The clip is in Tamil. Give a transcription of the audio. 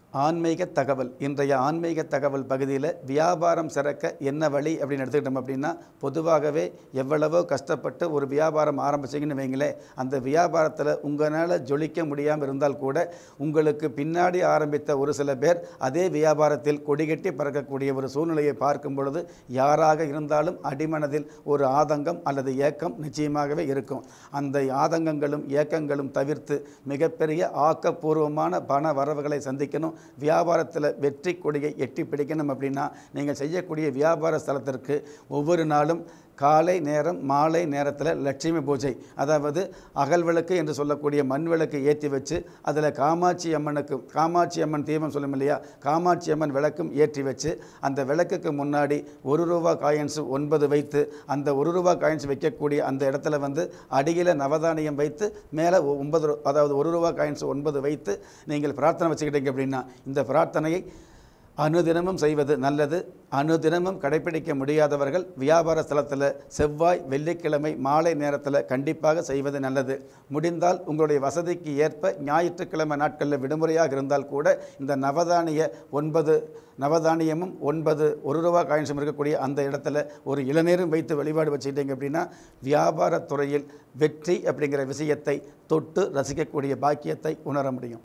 ஆன்மீக தகவல் இன்றைய ஆன்மீக தகவல் பகுதியில் வியாபாரம் சிறக்க என்ன வழி அப்படின்னு எடுத்துக்கிட்டோம் அப்படின்னா பொதுவாகவே எவ்வளவோ கஷ்டப்பட்டு ஒரு வியாபாரம் ஆரம்பிச்சிங்கன்னு வைங்களேன் அந்த வியாபாரத்தில் உங்களால் ஜொலிக்க முடியாமல் இருந்தால் கூட உங்களுக்கு பின்னாடி ஆரம்பித்த ஒரு சில பேர் அதே வியாபாரத்தில் கொடிகட்டி பறக்கக்கூடிய ஒரு சூழ்நிலையை பார்க்கும் பொழுது யாராக இருந்தாலும் அடிமனதில் ஒரு ஆதங்கம் அல்லது ஏக்கம் நிச்சயமாகவே இருக்கும் அந்த ஆதங்கங்களும் ஏக்கங்களும் தவிர்த்து மிகப்பெரிய ஆக்கப்பூர்வமான பண வரவுகளை சந்திக்கணும் வியாபாரத்தில் வெற்றி கொடியை எட்டி பிடிக்கணும் அப்படின்னா நீங்கள் செய்யக்கூடிய வியாபார ஸ்தலத்திற்கு ஒவ்வொரு நாளும் காலை நேரம் மாலை நேரத்தில் லட்சுமி பூஜை அதாவது அகல் விளக்கு என்று சொல்லக்கூடிய மண் விளக்கு ஏற்றி வச்சு அதில் காமாட்சி அம்மனுக்கு காமாட்சி அம்மன் தீபம் சொல்லும் இல்லையா காமாட்சி அம்மன் விளக்கும் ஏற்றி வச்சு அந்த விளக்குக்கு முன்னாடி ஒரு ரூபா காயின்ஸ் ஒன்பது வைத்து அந்த ஒரு ரூபா காயின்ஸ் வைக்கக்கூடிய அந்த இடத்துல வந்து அடியில் நவதானியம் வைத்து மேலே ஒன்பது ரூ- அதாவது ஒரு ரூபா காயின்ஸ் ஒன்பது வைத்து நீங்கள் பிரார்த்தனை வச்சுக்கிட்டீங்க அப்படின்னா இந்த பிரார்த்தனையை அனுதினமும் செய்வது நல்லது அனுதினமும் கடைபிடிக்க முடியாதவர்கள் வியாபார ஸ்தலத்தில் செவ்வாய் வெள்ளிக்கிழமை மாலை நேரத்தில் கண்டிப்பாக செய்வது நல்லது முடிந்தால் உங்களுடைய வசதிக்கு ஏற்ப ஞாயிற்றுக்கிழமை நாட்களில் விடுமுறையாக இருந்தால் கூட இந்த நவதானிய ஒன்பது நவதானியமும் ஒன்பது ஒரு ரூபா காயின்ஸும் இருக்கக்கூடிய அந்த இடத்துல ஒரு இளநீரும் வைத்து வழிபாடு வச்சுக்கிட்டீங்க அப்படின்னா வியாபாரத் துறையில் வெற்றி அப்படிங்கிற விஷயத்தை தொட்டு ரசிக்கக்கூடிய பாக்கியத்தை உணர முடியும்